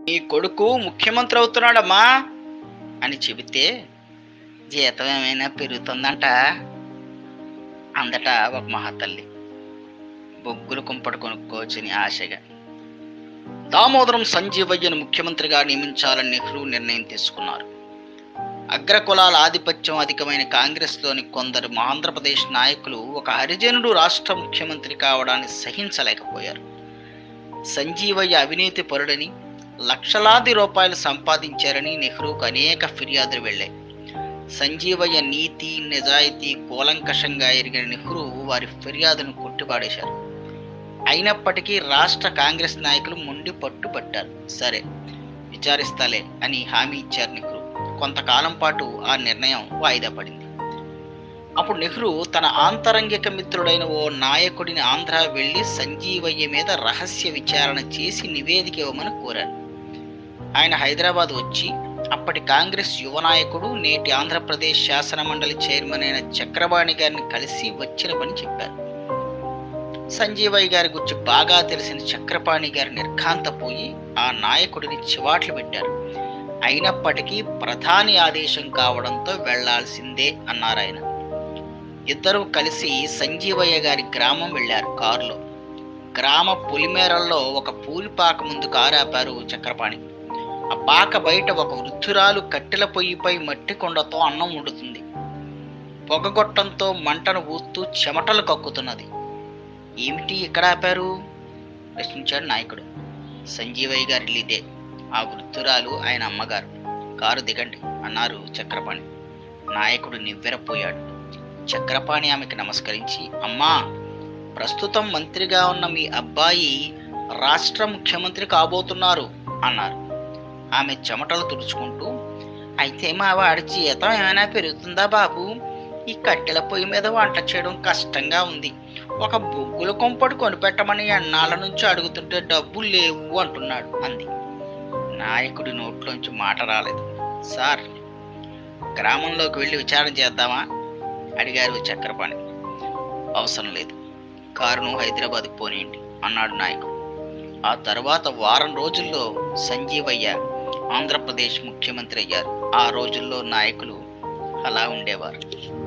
నీ కొడుకు ముఖ్యమంత్రి అవుతున్నాడమ్మా అని చెబితే జీతం ఏమైనా పెరుగుతుందంట అందట ఒక మహాతల్లి బొగ్గులు కుంపటి కొనుక్కోవచ్చని ఆశగా దామోదరం సంజీవయ్యను ముఖ్యమంత్రిగా నియమించాలని నెహ్రూ నిర్ణయం తీసుకున్నారు అగ్రకులాల ఆధిపత్యం అధికమైన కాంగ్రెస్లోని కొందరు ఆంధ్రప్రదేశ్ నాయకులు ఒక హరిజనుడు రాష్ట్ర ముఖ్యమంత్రి కావడాన్ని సహించలేకపోయారు సంజీవయ్య అవినీతి పరుడని లక్షలాది రూపాయలు సంపాదించారని నెహ్రూకు అనేక ఫిర్యాదులు వెళ్ళాయి సంజీవయ్య నీతి నిజాయితీ కూలంకషంగా ఎరిగిన నెహ్రూ వారి ఫిర్యాదును కొట్టిపాడేశారు అయినప్పటికీ రాష్ట్ర కాంగ్రెస్ నాయకులు మొండి పట్టుబట్టారు సరే విచారిస్తాలే అని హామీ ఇచ్చారు నెహ్రూ కొంతకాలం పాటు ఆ నిర్ణయం వాయిదా పడింది అప్పుడు నెహ్రూ తన ఆంతరంగిక మిత్రుడైన ఓ నాయకుడిని ఆంధ్ర వెళ్లి సంజీవయ్య మీద రహస్య విచారణ చేసి నివేదిక ఇవ్వమని కోరారు ఆయన హైదరాబాద్ వచ్చి అప్పటి కాంగ్రెస్ యువ నాయకుడు నేటి ఆంధ్రప్రదేశ్ శాసన మండలి చైర్మన్ అయిన చక్రపాణి గారిని కలిసి వచ్చిన పని చెప్పారు సంజీవయ్య గారి గురించి బాగా తెలిసిన చక్రపాణి గారి నిర్ఘాంతపోయి ఆ నాయకుడిని చివాట్లు పెట్టారు అయినప్పటికీ ప్రధాని ఆదేశం కావడంతో వెళ్లాల్సిందే అన్నారు ఆయన ఇద్దరూ కలిసి సంజీవయ్య గారి గ్రామం వెళ్లారు కారులో గ్రామ పులిమేరల్లో ఒక పూలిపాక ముందు కారు ఆపారు చక్రపాణి ఆ పాక బయట ఒక వృద్ధురాలు కట్టెల పొయ్యిపై మట్టి కొండతో అన్నం వండుతుంది పొగగొట్టంతో మంటను ఊత్తూ చెమటలు కక్కుతున్నది ఏమిటి ఇక్కడ ఆపారు ప్రశ్నించాడు నాయకుడు సంజీవయ్య గారి ఇదే ఆ వృద్ధురాలు ఆయన అమ్మగారు కారు దిగండి అన్నారు చక్రపాణి నాయకుడు నివ్వెరపోయాడు చక్రపాణి ఆమెకి నమస్కరించి అమ్మా ప్రస్తుతం మంత్రిగా ఉన్న మీ అబ్బాయి రాష్ట్ర ముఖ్యమంత్రి కాబోతున్నారు అన్నారు ఆమె చెమటలు తుడుచుకుంటూ అయితే మా వాడి జీతం ఏమైనా పెరుగుతుందా బాబు ఈ కట్టెల పొయ్యి మీద వంట చేయడం కష్టంగా ఉంది ఒక బొగ్గుల కొంపడు కొనిపెట్టమని ఎన్నాళ్ళ నుంచి అడుగుతుంటే డబ్బులు లేవు అంటున్నాడు అంది నాయకుడి నోట్లోంచి మాట రాలేదు సార్ గ్రామంలోకి వెళ్ళి విచారణ చేద్దామా అడిగారు చక్రపాణి అవసరం లేదు కారును హైదరాబాద్కు పోనీయండి అన్నాడు నాయకుడు ఆ తర్వాత వారం రోజుల్లో సంజీవయ్య ఆంధ్రప్రదేశ్ ముఖ్యమంత్రి అయ్యారు ఆ రోజుల్లో నాయకులు అలా ఉండేవారు